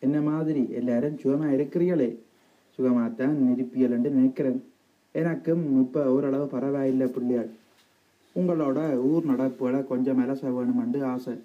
என்ன மாதிரி எல்லாரும் சுகமா இருக்கிறீங்களே சுகமாத்தான் இருப்பியல்னு நினைக்கிறேன் எனக்கும் இப்போ ஓரளவு பரவாயில்லை பிள்ளையாள் உங்களோட ஊர் நடப்புகளை கொஞ்சம் மெலச வேணுமென்று ஆசை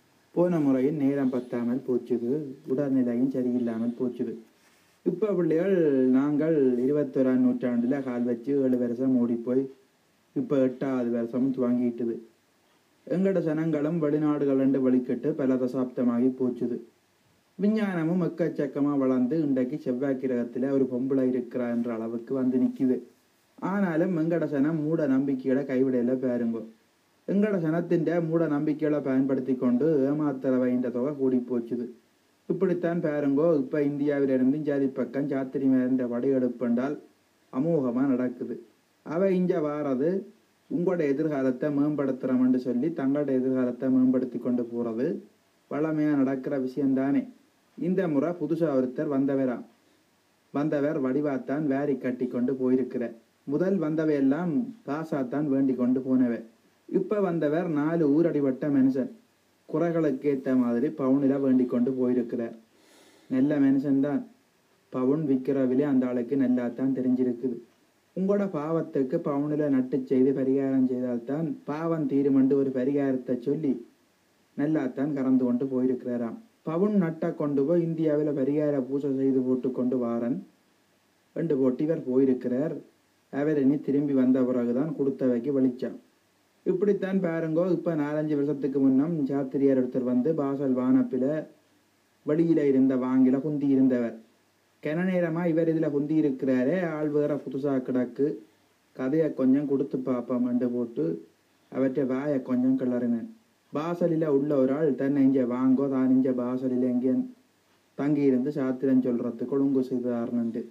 போன முறையும் நேரம் பத்தாமல் போச்சுது உடல்நிலையும் சரியில்லாமல் போச்சுது இப்போ பிள்ளைகள் நாங்கள் இருபத்தோராம் நூற்றாண்டில் கால் வச்சு ஏழு வருஷம் ஓடிப்போய் இப்போ எட்டாவது வருஷம் துவங்கிட்டுது எங்களோட ஜனங்களும் வெளிநாடுகளண்டு வழிகட்டு பல தசாப்தமாகி போச்சுது விஞ்ஞானமும் எக்கச்சக்கமாக வளர்ந்து இன்றைக்கு செவ்வாய் கிரகத்தில் ஒரு பொம்பளை இருக்கிறா என்ற அளவுக்கு வந்து நிற்கிது ஆனாலும் எங்கட சனம் மூட நம்பிக்கையோட கைவிடையில பாருங்க எங்கட சனத்தின் மூட நம்பிக்கைகளை பயன்படுத்தி கொண்டு ஏமாத்தரவைன்ற தொகை கூடி போச்சுது இப்படித்தான் பாருங்கோ இப்போ இந்தியாவிலிருந்து ஜாதி பக்கம் ஜாத்திரி மேன்ற படையெடுப்புண்டால் அமோகமாக நடக்குது அவ இங்க வாரது உங்களோட எதிர்காலத்தை மேம்படுத்துறோம்னு சொல்லி தங்களோட எதிர்காலத்தை மேம்படுத்தி கொண்டு போறது வளமையா நடக்கிற விஷயம்தானே இந்த முறை புதுசா ஒருத்தர் வந்தவராம் வந்தவர் வடிவாத்தான் வேரி கட்டி கொண்டு போயிருக்கிற முதல் வந்தவையெல்லாம் காசாத்தான் வேண்டி கொண்டு போனவ இப்ப வந்தவர் நாலு ஊரடிவட்ட மனுஷன் குறைகளுக்கேத்த மாதிரி பவுனில வேண்டி கொண்டு போயிருக்கிறார் நல்ல மனுஷன்தான் பவுன் விற்கிற விலை அந்த ஆளுக்கு நல்லாத்தான் தெரிஞ்சிருக்குது உங்களோட பாவத்துக்கு பவுனில நட்டு செய்து பரிகாரம் செய்தால்தான் பாவம் தீருமென்று ஒரு பரிகாரத்தை சொல்லி நல்லாத்தான் கறந்து கொண்டு போயிருக்கிறாராம் பவுன் நட்டை கொண்டு போய் இந்தியாவில் பரிகார பூஜை செய்து போட்டு கொண்டு வாரன் ரெண்டு போட்டு இவர் போயிருக்கிறார் அவர் இனி திரும்பி வந்த பிறகுதான் கொடுத்தவைக்கு வெளிச்சான் இப்படித்தான் பாருங்கோ இப்ப நாலஞ்சு வருஷத்துக்கு முன்னம் சாத்திரியார் ஒருத்தர் வந்து பாசல் வானப்பில வெளியில இருந்த வாங்கில குந்தி இருந்தவர் கன நேரமா இவர் இதுல குந்தி இருக்கிறாரே ஆள் வேற புதுசா கிடக்கு கதையை கொஞ்சம் கொடுத்து பார்ப்போம்ண்டு போட்டு அவற்றை வாயை கொஞ்சம் கிளறினேன் பாசலில உள்ள ஒரு ஆள் தன்னை இங்க வாங்கோ தான் இங்க பாசலில எங்கே தங்கி இருந்து சாத்திரம் சொல்றதுக்கு ஒழுங்கு செய்தாருன்ட்டு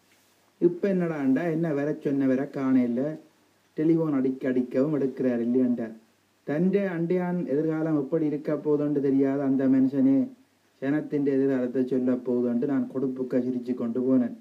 இப்ப என்னடாண்டா என்ன வர சொன்ன வர காணையில டெலிஃபோன் அடிக்க அடிக்கவும் எடுக்கிறார் இல்லையாண்டார் தன்றை அண்டையான் எதிர்காலம் எப்படி இருக்க போதுன்னு தெரியாத அந்த மனுஷனே ஜனத்தின் எதிர்காலத்தை சொல்ல போதுன்ட்டு நான் கொடுப்புக்க சிரிச்சு கொண்டு போனேன்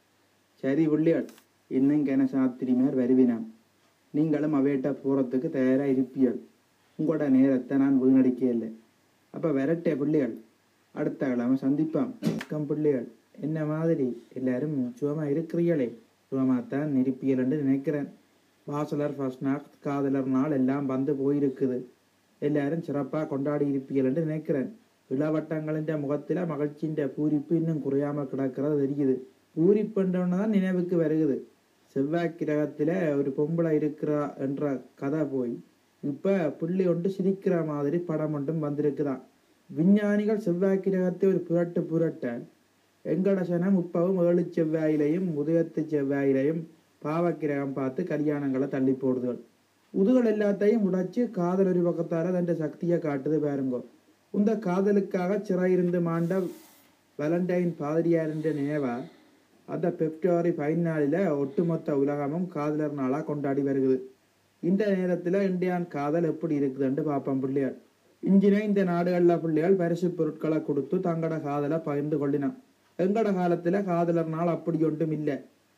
சரி உள்ளியாள் இன்னும் கென சாத்திரிமார் வருவினான் நீங்களும் அவையிட்ட போறதுக்கு தயாரா இருப்பியல் உங்களோட நேரத்தை நான் வீணடிக்க இல்லை அப்ப விரட்டே பிள்ளைகள் அடுத்த கிழமை சந்திப்பாம் வணக்கம் பிள்ளைகள் என்ன மாதிரி எல்லாரும் சுகமா இருக்கிறீங்களே சுகமாத்தான் இருப்பியல் என்று நினைக்கிறேன் வாசலர் ஃபர்ஸ்ட் நாள் காதலர் நாள் எல்லாம் வந்து போயிருக்குது எல்லாரும் சிறப்பாக கொண்டாடி இருப்பீர்கள் என்று நினைக்கிறேன் இளவட்டங்களின் முகத்தில் மகிழ்ச்சியின் பூரிப்பு இன்னும் குறையாம கிடக்கிறது தெரியுது பூரிப்புன்றவன தான் நினைவுக்கு வருகுது செவ்வாய் கிரகத்தில் ஒரு பொம்பளை இருக்கிறா என்ற கதை போய் இப்போ புள்ளி ஒன்று சிரிக்கிற மாதிரி படம் ஒன்றும் வந்திருக்குதான் விஞ்ஞானிகள் செவ்வாய் கிரகத்தை ஒரு புரட்டு புரட்ட எங்கட சனம் இப்பவும் ஏழு செவ்வாயிலையும் உதயத்து செவ்வாயிலையும் பாவக்கிரகம் பார்த்து கல்யாணங்களை தள்ளி போடுதுகள் உதுகள் எல்லாத்தையும் உடைச்சு காதல் ஒரு பக்கத்தார தன் சக்தியை காட்டுது பாருங்கோ இந்த காதலுக்காக சிறையிருந்து மாண்ட வேலண்டைன் பாதிரியார் என்ற நினைவா அந்த பிப்ரவரி பதினாலில் ஒட்டுமொத்த உலகமும் காதலர் நாளாக கொண்டாடி வருகுது இந்த நேரத்தில் இந்தியான் காதல் எப்படி இருக்குதுன்னு பார்ப்போம் பிள்ளையார் இன்ஜினே இந்த நாடுகளில் பிள்ளைகள் பரிசு பொருட்களை கொடுத்து தங்களோட காதலை பகிர்ந்து கொள்ளினான் எங்கட காலத்துல காதலர் நாள் அப்படி ஒன்றும் இல்லை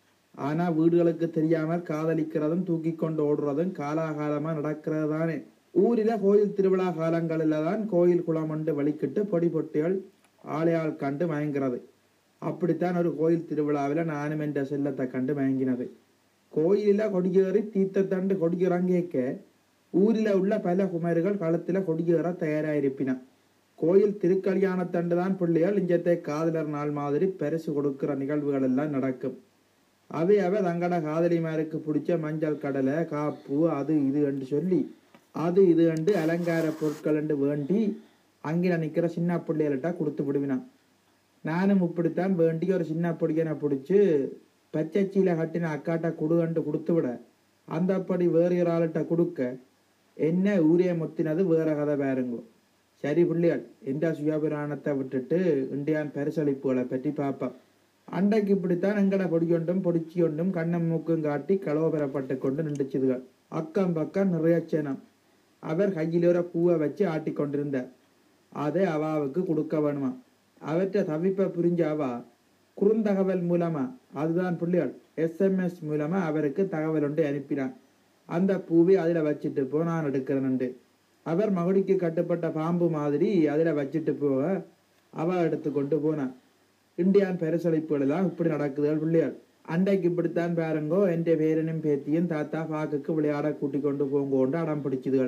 ஆனா வீடுகளுக்கு தெரியாமல் காதலிக்கிறதும் தூக்கி கொண்டு ஓடுறதும் காலாகாலமா நடக்கிறது தானே ஊரில கோயில் திருவிழா காலங்களில தான் கோயில் குளமண்டு வலிக்கிட்டு பொடி பொட்டிகள் ஆளையால் கண்டு மயங்கிறது அப்படித்தான் ஒரு கோயில் திருவிழாவில் நானும் என்ற செல்லத்தை கண்டு மயங்கினது கோயிலில கொடியேறி தீர்த்த தண்டு கொடியிறங்கேக்க ஊரில உள்ள பல குமர்கள் களத்துல கொடியேற தயாராயிருப்பின கோயில் திருக்கல்யாணத்தண்டு தான் பிள்ளைகள் இஞ்சத்தை காதலர் நாள் மாதிரி பரிசு கொடுக்கிற நிகழ்வுகள் எல்லாம் நடக்கும் அவை அவ தங்கட காதலிமாருக்கு பிடிச்ச மஞ்சள் கடலை காப்பு அது இது என்று சொல்லி அது இது என்று அலங்கார பொருட்கள் என்று வேண்டி அங்கே நிற்கிற சின்ன பிள்ளைகள்கிட்ட கொடுத்து விடுவினான் நானும் இப்படித்தான் வேண்டி ஒரு சின்ன பொடியனை பிடிச்சி பச்சைச்சீல கட்டின அக்காட்ட கொடுகண்டு கொடுத்து விட அந்தப்படி வேறு ஒரு ஆள்கிட்ட கொடுக்க என்ன ஊரே முத்தினது வேற கதை பாருங்கோ சரி பிள்ளைகள் இந்த சுயபுராணத்தை விட்டுட்டு இந்தியான் பரிசளிப்புகளை பற்றி பார்ப்போம் அண்டைக்கு இப்படித்தான் எங்கட பொடியொண்டும் பொடிச்சியொண்டும் கண்ணம் மூக்கும் காட்டி கலவரப்பட்டு கொண்டு நின்றுச்சுதுகள் அக்கம் பக்கம் நிறைய சேனம் அவர் கையில் ஒரு பூவை வச்சு ஆட்டி கொண்டிருந்தார் அதை அவாவுக்கு கொடுக்க வேணுமா அவற்றை தவிப்பை புரிஞ்ச அவா குறுந்தகவல் மூலமா அதுதான் பிள்ளைகள் எஸ்எம்எஸ் மூலமா அவருக்கு தகவல் ஒன்று அனுப்பினான் அந்த பூவை அதுல வச்சுட்டு போ நான் எடுக்கிறேன்ண்டு அவர் மகுடிக்கு கட்டுப்பட்ட பாம்பு மாதிரி அதுல வச்சுட்டு போக அவ எடுத்து கொண்டு போனான் இந்தியான் பரிசளிப்புகள் எல்லாம் இப்படி நடக்குதுகள் பிள்ளையாள் அண்டைக்கு இப்படித்தான் பாருங்கோ என் பேரனும் பேத்தியும் தாத்தா பாக்குக்கு விளையாட கூட்டி கொண்டு போங்கோண்டு அடம் பிடிச்சுதுகள்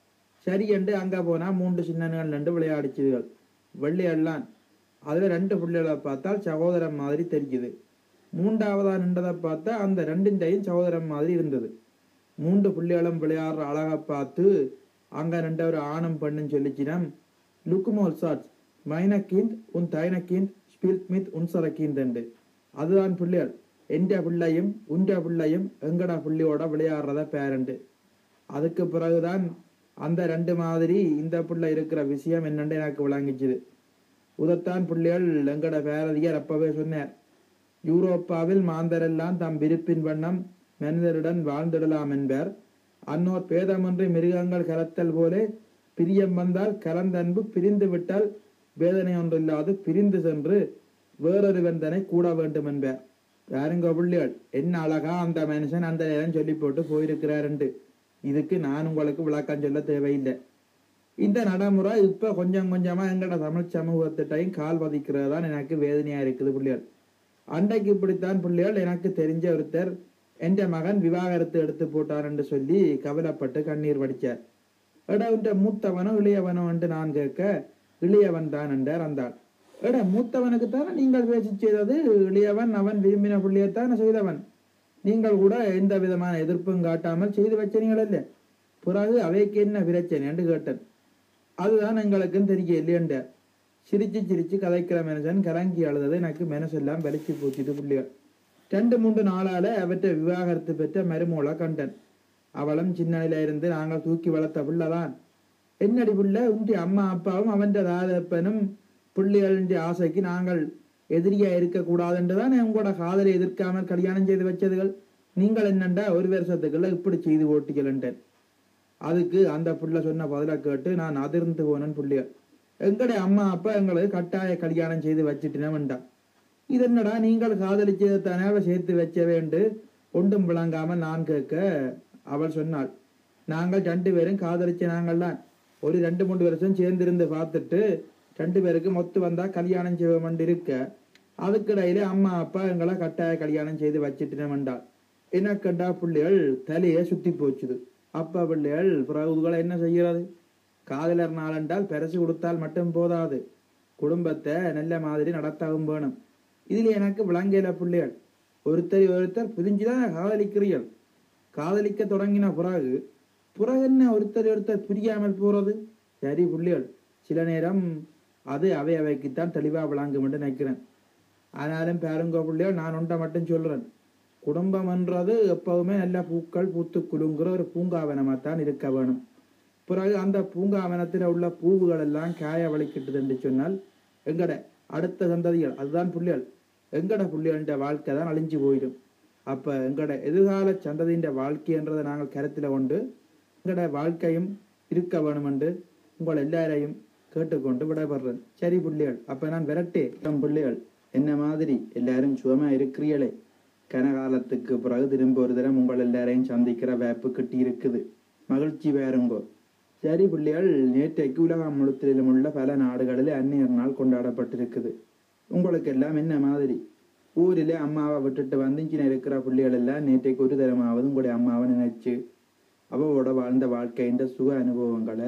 சரி என்று அங்க போனா மூன்று சின்னங்கள் ரெண்டு விளையாடிச்சுதுகள் வெள்ளையெல்லாம் அதுல ரெண்டு பிள்ளைகளை பார்த்தால் சகோதரன் மாதிரி தெரியுது மூன்றாவதா நின்றதை பார்த்தா அந்த ரெண்டின்டையும் சகோதரன் மாதிரி இருந்தது மூன்று பிள்ளைகளும் விளையாடுற அழகை பார்த்து அங்க ரெண்டு ஒரு ஆணும் பெண்ணும் சொல்லிச்சினம் லுக்குமோல் சாட்ஸ் மைனக்கீந்த் உன் தைனக்கீந்த் ஸ்பில்த் மித் உன்சரக்கீந்த் என்று அதுதான் பிள்ளைகள் எந்த பிள்ளையும் உண்ட பிள்ளையும் எங்கட பிள்ளையோட விளையாடுறத பேரண்டு அதுக்கு பிறகுதான் அந்த ரெண்டு மாதிரி இந்த பிள்ளை இருக்கிற விஷயம் என்னன்னு எனக்கு விளங்கிச்சுது உதத்தான் பிள்ளைகள் எங்கட பேரதியார் அப்பவே சொன்னார் யூரோப்பாவில் மாந்தரெல்லாம் தம் விருப்பின் வண்ணம் மனிதருடன் வாழ்ந்திடலாம் என்பர் அன்னோர் பேதமின்றி மிருகங்கள் கலத்தல் போலே பிரியம் வந்தால் கலந்தன்பு பிரிந்து விட்டால் வேதனை ஒன்றில்லாது பிரிந்து சென்று வேறொருவன் தன்னை கூட வேண்டும் என்பர் யாருங்க பிள்ளைகள் என்ன அழகா அந்த மனுஷன் அந்த நேரம் சொல்லி போட்டு போயிருக்கிறாருண்டு இதுக்கு நான் உங்களுக்கு விளக்கம் சொல்ல தேவையில்லை இந்த நடைமுறை இப்ப கொஞ்சம் கொஞ்சமா எங்கட தமிழ் சமூகத்திட்டையும் கால் பதிக்கிறது தான் எனக்கு வேதனையா இருக்குது பிள்ளைகள் அன்றைக்கு இப்படித்தான் பிள்ளைகள் எனக்கு தெரிஞ்ச ஒருத்தர் என்ற மகன் விவாகரத்து எடுத்து போட்டார் என்று சொல்லி கவலைப்பட்டு கண்ணீர் வடிச்சார் எடா உன்ற மூத்தவனோ இளையவனோ என்று நான் கேட்க இளையவன் தான் என்றார் அந்தாள் எடா மூத்தவனுக்கு தானே நீங்கள் பேச்சு செய்தது இளையவன் அவன் விரும்பின பிள்ளையத்தானே செய்தவன் நீங்கள் கூட எந்த விதமான எதிர்ப்பும் காட்டாமல் செய்து வச்சனீங்கள் இல்ல பிறகு அவைக்கு என்ன பிரச்சனை என்று கேட்டேன் அதுதான் எங்களுக்கும் தெரிய இல்லையண்ட சிரிச்சு சிரிச்சு கதைக்கிற மனுஷன் கலங்கி அழுதது எனக்கு மனசெல்லாம் வலிச்சு போச்சுது பிள்ளைகள் ரெண்டு மூன்று நாளால அவற்றை விவாகரத்து பெற்ற மருமோளை கண்டன் அவளும் சின்னல இருந்து நாங்கள் தூக்கி வளர்த்த பிள்ளைதான் என்னடி பிள்ளை உன்டி அம்மா அப்பாவும் அவன் தாதப்பனும் பிள்ளைகளின் ஆசைக்கு நாங்கள் எதிரியா இருக்கக்கூடாதுன்றதான் உங்களோட காதலை எதிர்க்காமல் கல்யாணம் செய்து வச்சதுகள் நீங்கள் என்னண்டா ஒரு வருஷத்துக்குள்ள இப்படி செய்து ஓட்டிக்கலன்றேன் அதுக்கு அந்த புள்ள சொன்ன பதில கேட்டு நான் அதிர்ந்து போனேன் புள்ளிய எங்கடைய அம்மா அப்பா எங்களுக்கு கட்டாய கல்யாணம் செய்து வச்சுட்டினேன் வேண்டாம் இது என்னடா நீங்கள் காதலிச்சதை தானே சேர்த்து வச்ச வேண்டு ஒன்றும் விளங்காமல் நான் கேட்க அவள் சொன்னாள் நாங்கள் ரெண்டு பேரும் காதலிச்ச நாங்கள்தான் ஒரு ரெண்டு மூணு வருஷம் சேர்ந்திருந்து பார்த்துட்டு ரெண்டு பேருக்கு மொத்து வந்தா கல்யாணம் செய்வோம் இருக்க அதுக்கிடையில அம்மா அப்பா எங்களை கட்டாய கல்யாணம் செய்து வச்சுட்டினேன் வேண்டாள் என்ன கண்டா பிள்ளைகள் தலையை சுத்தி போச்சுது அப்பா பிள்ளைகள் பிறகுகளை என்ன செய்கிறது காதலர் நாளென்றால் பெருசு கொடுத்தால் மட்டும் போதாது குடும்பத்தை நல்ல மாதிரி நடத்தவும் வேணும் இதில் எனக்கு விளங்கல பிள்ளைகள் ஒருத்தர் ஒருத்தர் புரிஞ்சுதான் காதலிக்கிறீர்கள் காதலிக்க தொடங்கின பிறகு பிறகு என்ன ஒருத்தர் ஒருத்தர் புரியாமல் போறது சரி பிள்ளைகள் சில நேரம் அது அவை அவைக்குத்தான் தெளிவா விளங்கும் என்று நினைக்கிறேன் ஆனாலும் பேருங்கோ பிள்ளைகள் நான் ஒன்றை மட்டும் சொல்றேன் குடும்பம் என்றது எப்பவுமே நல்ல பூக்கள் பூத்து குலுங்குற ஒரு பூங்காவனமாத்தான் இருக்க வேணும் பிறகு அந்த பூங்காவனத்தில் உள்ள பூவுகள் எல்லாம் காய வலிக்கிட்டது என்று சொன்னால் எங்கட அடுத்த சந்ததிகள் அதுதான் புள்ளிகள் எங்கட புள்ளிகளின் வாழ்க்கை தான் அழிஞ்சு போயிடும் அப்ப எங்கட எதிர்கால சந்ததியின் வாழ்க்கைன்றதை நாங்கள் கருத்துல கொண்டு எங்கட வாழ்க்கையும் இருக்க வேணும் என்று உங்கள் எல்லாரையும் கேட்டுக்கொண்டு விடைபெறேன் சரி புள்ளிகள் அப்ப நான் விரட்டே என் பிள்ளைகள் என்ன மாதிரி எல்லாரும் சுகமா இருக்கிறீங்களே கனகாலத்துக்கு பிறகு திரும்ப ஒரு தரம் உங்கள் எல்லாரையும் சந்திக்கிற வாய்ப்பு கிட்டி இருக்குது மகிழ்ச்சி வேறுங்கோ சரி பிள்ளைகள் நேற்றைக்கு உலகம் முழுத்திலும் உள்ள பல நாடுகளில் அந்நியர் நாள் கொண்டாடப்பட்டிருக்குது உங்களுக்கு எல்லாம் என்ன மாதிரி ஊரில் அம்மாவை விட்டுட்டு வந்து இங்கே இருக்கிற பிள்ளைகள் எல்லாம் நேற்றைக்கு ஒரு தரமாவது உங்களுடைய அம்மாவை நினைச்சு அவளோட வாழ்ந்த வாழ்க்கையின் சுக அனுபவங்களை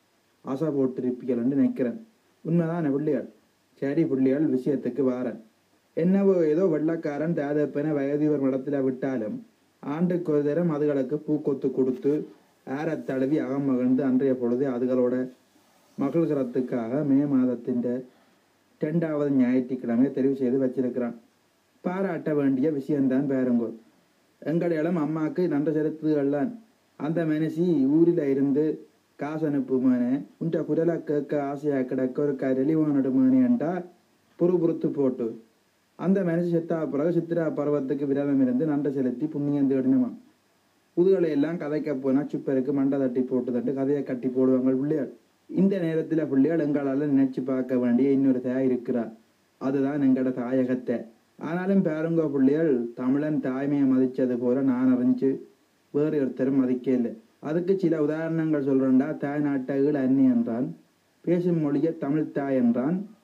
ஆசை போட்டிருப்பீங்கள்னு நினைக்கிறேன் உண்மைதானே பிள்ளைகள் சரி பிள்ளைகள் விஷயத்துக்கு வாரேன் என்னவோ ஏதோ வெள்ளக்காரன் தாதப்பனை வயதிவர் மடத்துல விட்டாலும் ஆண்டுக்கு ஒரு தரம் அதுகளுக்கு பூக்கொத்து கொடுத்து ஆற தழுவி அகமகிழ்ந்து அன்றைய பொழுது அதுகளோட மகிழ்கிறதுக்காக மே மாதத்தின் ரெண்டாவது ஞாயிற்றுக்கிழமை தெரிவு செய்து வச்சிருக்கிறான் பாராட்ட வேண்டிய விஷயம்தான் பேருங்கோ எங்களிடம் அம்மாக்கு நன்ற செலுத்துகள்லாம் அந்த மனுஷி ஊரில் இருந்து காசு அனுப்புமானே உண்ட குரலை கேட்க ஆசையா கிடக்க ஒரு கரெளிவானிடுமானே என்றா புறுபுறுத்து போட்டு அந்த மனுஷி செத்தா பிறகு சித்திரா பருவத்துக்கு விரதம் இருந்து நன்றி செலுத்தி புண்ணியம் தேடினமா புதுகளை எல்லாம் கதைக்க போனா சுப்பருக்கு மண்டை தட்டி போட்டு தட்டு கதையை கட்டி போடுவாங்க பிள்ளையாள் இந்த நேரத்துல பிள்ளையாள் எங்களால நினைச்சு பார்க்க வேண்டிய இன்னொரு தாய் இருக்கிறார் அதுதான் எங்கட தாயகத்தை ஆனாலும் பேருங்க பிள்ளையாள் தமிழன் தாய்மையை மதிச்சது போல நான் அறிஞ்சு வேறு ஒருத்தரும் மதிக்க இல்லை அதுக்கு சில உதாரணங்கள் சொல்றேன்டா தாய் நாட்டகள் அன்னி என்றான் பேசும் மொழியை தமிழ் தாய் என்றான்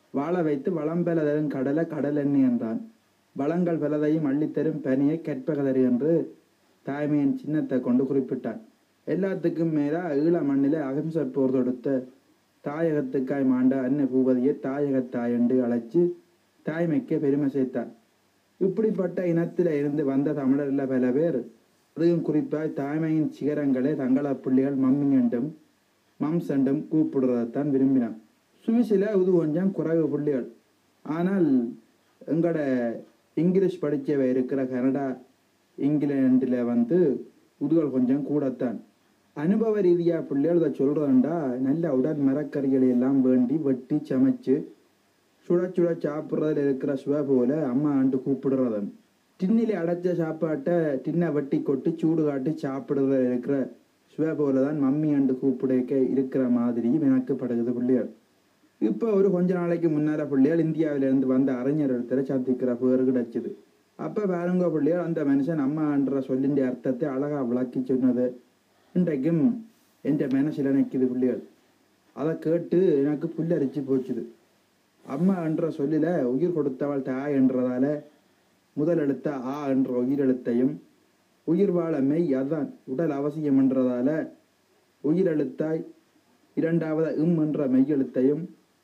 வாழ வைத்து வளம் பல தரும் கடலை கடல் எண்ணி என்றான் வளங்கள் பலதையும் அள்ளித்தரும் பனியை கற்பகதரு என்று தாய்மையின் சின்னத்தை கொண்டு குறிப்பிட்டான் எல்லாத்துக்கும் மேலா ஈழ மண்ணில அகிம்சை போர் தொடுத்த தாயகத்துக்காய் மாண்ட அன்னை பூபதியை தாயகத்தாய் என்று அழைச்சு தாய்மைக்கு பெருமை சேர்த்தான் இப்படிப்பட்ட இனத்தில இருந்து வந்த தமிழர்ல பல பேர் அதுவும் குறிப்பாய் தாய்மையின் சிகரங்களை தங்கள பிள்ளைகள் மம்மி என்றும் மம்ஸ் என்றும் கூப்பிடுறதைத்தான் விரும்பினான் சுவிசில இது கொஞ்சம் குறைவு புள்ளிகள் ஆனால் எங்களோட இங்கிலீஷ் படிச்சவ இருக்கிற கனடா இங்கிலாண்டில் வந்து உதுகள் கொஞ்சம் கூடத்தான் அனுபவ ரீதியாக பிள்ளைகள் இதை சொல்கிறதுண்டா நல்ல உடல் மரக்கறிகளை எல்லாம் வேண்டி வெட்டி சமைச்சு சுட சுட சாப்பிட்றதுல இருக்கிற சுவை போல அம்மா ஆண்டு கூப்பிடுறதன் டின்னில அடைச்ச சாப்பாட்டை டின்னை வெட்டி கொட்டி சூடு காட்டி சாப்பிடுறதுல இருக்கிற சுவை போல தான் மம்மி ஆண்டு கூப்பிடுக்க இருக்கிற மாதிரி எனக்கு படுகுது பிள்ளைகள் இப்போ ஒரு கொஞ்ச நாளைக்கு முன்னால பிள்ளைகள் இந்தியாவிலிருந்து வந்த அறிஞர் இடத்துல சந்திக்கிற பேர் கிடைச்சது அப்ப பாருங்க பிள்ளைகள் அந்த மனுஷன் அம்மான்ற சொல்லின்ற அர்த்தத்தை அழகா விளக்கி சொன்னது இன்றைக்கும் என் மனசில் நிற்குது பிள்ளைகள் அதை கேட்டு எனக்கு புல்லரிச்சு போச்சுது அம்மா என்ற சொல்லில உயிர் கொடுத்தவள் தாய் என்றதால முதல் எழுத்த ஆ என்ற உயிர் எழுத்தையும் உயிர் வாழ மெய் அதான் உடல் அவசியம் என்றதால உயிர் எழுத்தாய் இரண்டாவது இம் என்ற மெய்யெழுத்தையும்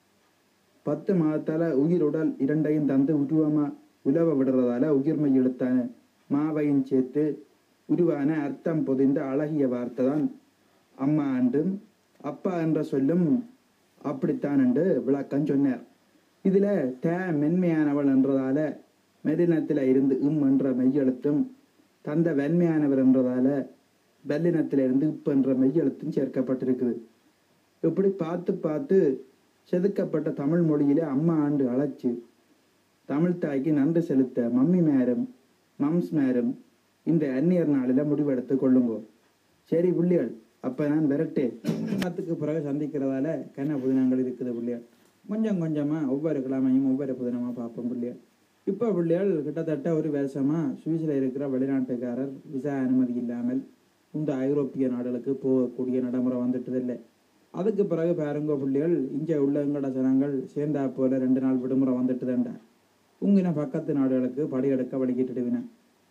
பத்து மாதத்தால உயிர் உடல் இரண்டையும் தந்து உருவமா உலவ விடுறதால உயிர்மை எழுத்தான மாவையும் சேர்த்து உருவான அர்த்தம் பொதிந்த அழகிய வார்த்தை தான் அம்மா என்றும் அப்பா என்ற சொல்லும் அப்படித்தான் என்று விளக்கம் சொன்னார் இதுல த மென்மையானவள் என்றதால மெரினத்தில இருந்து இம் என்ற மெய்யெழுத்தும் தந்த வெண்மையானவர் என்றதால வெள்ளினத்தில இருந்து இப் என்ற மெய்யெழுத்தும் சேர்க்கப்பட்டிருக்குது இப்படி பார்த்து பார்த்து செதுக்கப்பட்ட தமிழ் மொழியிலே அம்மா ஆண்டு அழைச்சு தமிழ் தாய்க்கு நன்றி செலுத்த மம்மி மேரும் மம்ஸ் மேரும் இந்த அந்நியர் நாளில முடிவெடுத்து கொள்ளுங்கோ சரி புள்ளிகள் அப்ப நான் விரட்டே காத்துக்கு பிறகு சந்திக்கிறதால கண்ண புதினங்கள் இருக்குது புள்ளிகள் கொஞ்சம் கொஞ்சமா ஒவ்வொரு கிழமையும் ஒவ்வொரு புதினமா பார்ப்போம் புள்ளிகள் இப்போ பிள்ளைகள் கிட்டத்தட்ட ஒரு வருஷமா சுவிஸில் இருக்கிற வெளிநாட்டுக்காரர் விசா அனுமதி இல்லாமல் இந்த ஐரோப்பிய நாடுகளுக்கு போகக்கூடிய நடைமுறை வந்துட்டது இல்லை அதுக்கு பிறகு பாருங்க பிள்ளைகள் இங்கே உள்ள எங்கட ஜனங்கள் சேர்ந்தா போல ரெண்டு நாள் விடுமுறை வந்துட்டுதேன்டா உங்கின பக்கத்து நாடுகளுக்கு படியெடுக்க வழிகிட்டுடுவினேன்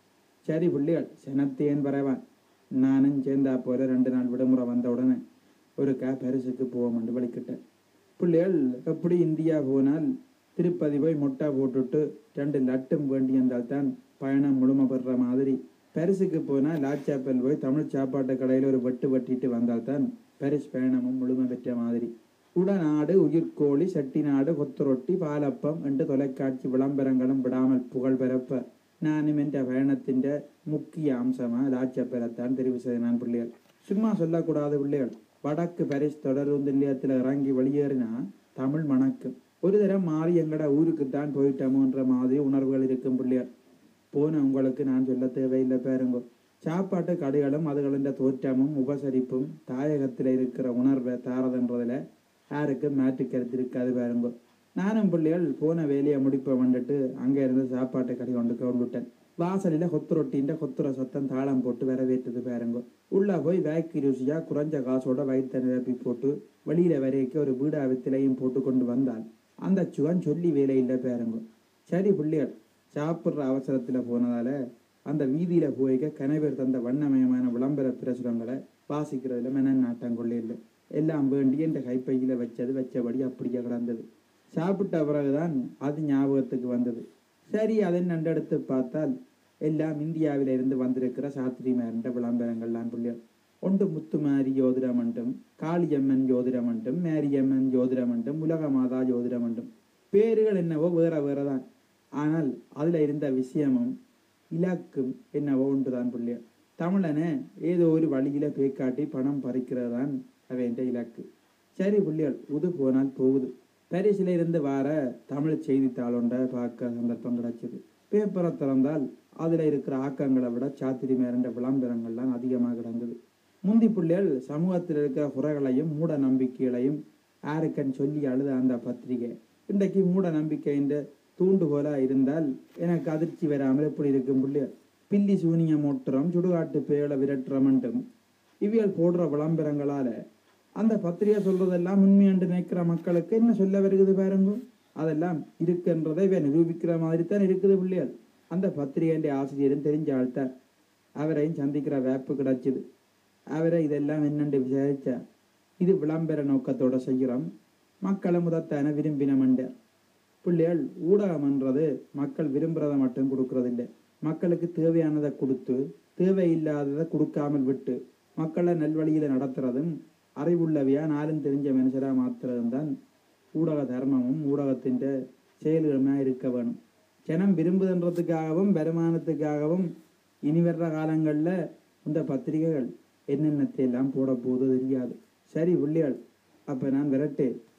சரி பிள்ளைகள் செனத்தேன் பரவான் நானும் சேர்ந்தா போல ரெண்டு நாள் விடுமுறை வந்த உடனே ஒரு கா பரிசுக்கு போவோம்னு வலிக்கிட்டேன் பிள்ளைகள் எப்படி இந்தியா போனால் திருப்பதி போய் முட்டை போட்டுட்டு ரெண்டு லட்டும் வேண்டி இருந்தால் தான் பயணம் முழுமை பெறுற மாதிரி பரிசுக்கு போனால் லாச்சாப்பல் போய் தமிழ் சாப்பாட்டு கடையில் ஒரு வெட்டு வெட்டிட்டு வந்தால் தான் பரிசு பயணமும் முழுமை பெற்ற மாதிரி உடநாடு உயிர்கோழி செட்டிநாடு கொத்துரொட்டி பாலப்பம் என்று தொலைக்காட்சி விளம்பரங்களும் விடாமல் புகழ் பெறப்ப நானும் என்ற பயணத்தின் முக்கிய அம்சமா லாச்சப்பெறத்தான் தெரிவு செய்தான் பிள்ளைகள் சும்மா சொல்லக்கூடாது பிள்ளைகள் வடக்கு பரிஸ் தொடருந்து நிலையத்தில் இறங்கி வெளியேறினா தமிழ் மணக்கும் ஒரு தரம் மாறி எங்கட ஊருக்குத்தான் போயிட்டோமோன்ற மாதிரி உணர்வுகள் இருக்கும் பிள்ளைகள் போன உங்களுக்கு நான் சொல்ல தேவையில்லை பாருங்க சாப்பாட்டு கடைகளும் அதுகளின் தோற்றமும் உபசரிப்பும் தாயகத்தில் இருக்கிற உணர்வை தாரதுன்றதுல யாருக்கும் மாற்று கருத்து இருக்காது பாருங்க நானும் பிள்ளைகள் போன வேலையை முடிப்ப வந்துட்டு அங்க இருந்து சாப்பாட்டு கடை கொண்டு கொண்டுட்டேன் வாசலில கொத்து ரொட்டின்ற கொத்துற சத்தம் தாளம் போட்டு வரவேற்றது பாருங்க உள்ள போய் வேக்கி ருசியா குறைஞ்ச காசோட வயிற்ற நிரப்பி போட்டு வெளியில வரைக்கும் ஒரு வீடா வித்திலையும் போட்டு கொண்டு வந்தால் அந்த சுவன் சொல்லி வேலை இல்லை பாருங்க சரி பிள்ளைகள் சாப்பிட்ற அவசரத்துல போனதால அந்த வீதியில போய்க்க கனவேர் தந்த வண்ணமயமான விளம்பர பிரசுரங்களை வாசிக்கிறதுல மென நாட்டம் கொள்ள இல்லை எல்லாம் வேண்டி என்ற கைப்பையில வச்சது வச்சபடி அப்படியே கிடந்தது சாப்பிட்ட பிறகுதான் அது ஞாபகத்துக்கு வந்தது சரி அதை நண்டெடுத்து பார்த்தால் எல்லாம் இந்தியாவில இருந்து வந்திருக்கிற சாத்திரிமார்ன்ற விளம்பரங்கள்லாம் பிள்ளைகள் ஒன்று முத்துமாரி ஜோதிடமண்டும் காளியம்மன் ஜோதிடமண்டும் மேரியம்மன் ஜோதிடமண்டும் உலக மாதா ஜோதிடமண்டும் பேர்கள் என்னவோ வேற வேறதான் ஆனால் அதுல இருந்த விஷயமும் இலக்கும் என்னவோ ஒன்றுதான் பிள்ளைகள் தமிழனை ஏதோ ஒரு வழியில பேக்காட்டி பணம் பறிக்கிறதான் அவன் இலக்கு சரி பிள்ளைகள் உது போனால் போகுது பாரிஸில் இருந்து வர தமிழ் செய்தித்தாளொண்ட பார்க்க சந்தர்ப்பம் கிடைச்சது பேப்பரை திறந்தால் அதுல இருக்கிற ஆக்கங்களை விட சாத்திரி மேரண்ட விளம்பரங்கள்லாம் அதிகமாக கிடந்தது முந்தி பிள்ளைகள் சமூகத்தில் இருக்கிற குறைகளையும் மூட நம்பிக்கைகளையும் யாருக்கன் சொல்லி அழுத அந்த பத்திரிகை இன்றைக்கு மூட நம்பிக்கைன்ற தூண்டுகோலா இருந்தால் எனக்கு அதிர்ச்சி வராமல் எப்படி இருக்கும் பிள்ளைகள் பில்லி சூனிய மூட்டுறம் சுடுகாட்டு பேழ விரட்டுறமண்டும் இவியல் போடுற விளம்பரங்களால அந்த பத்திரிகை சொல்றதெல்லாம் உண்மை என்று நினைக்கிற மக்களுக்கு என்ன சொல்ல வருகிறது பாருங்க அதெல்லாம் இருக்குன்றதை இவன் நிரூபிக்கிற மாதிரி தான் இருக்குது பிள்ளைகள் அந்த பத்திரிகைன்ற ஆசிரியரும் தெரிஞ்ச ஆள்தான் அவரையும் சந்திக்கிற வாய்ப்பு கிடைச்சிது அவரை இதெல்லாம் என்னென்று விசாரிச்சா இது விளம்பர நோக்கத்தோட செய்கிறோம் மக்களை முதத்தான விரும்பினமண்டார் பிள்ளைகள் ஊடகம்ன்றது மக்கள் விரும்புறதை மட்டும் கொடுக்கறதில்லை மக்களுக்கு தேவையானதை கொடுத்து தேவையில்லாததை கொடுக்காமல் விட்டு மக்களை நல்வழியில நடத்துறதும் அறிவுள்ளவையா நாளும் தெரிஞ்ச மனுஷரா மாத்துறதும் தான் ஊடக தர்மமும் ஊடகத்தின் செயல்களுமா இருக்க வேணும் ஜனம் விரும்புதுன்றதுக்காகவும் வருமானத்துக்காகவும் இனி வர்ற காலங்கள்ல இந்த பத்திரிகைகள் என்னென்னத்தை எல்லாம் போட போகுதோ தெரியாது சரி பிள்ளைகள் அப்ப நான் விரட்டு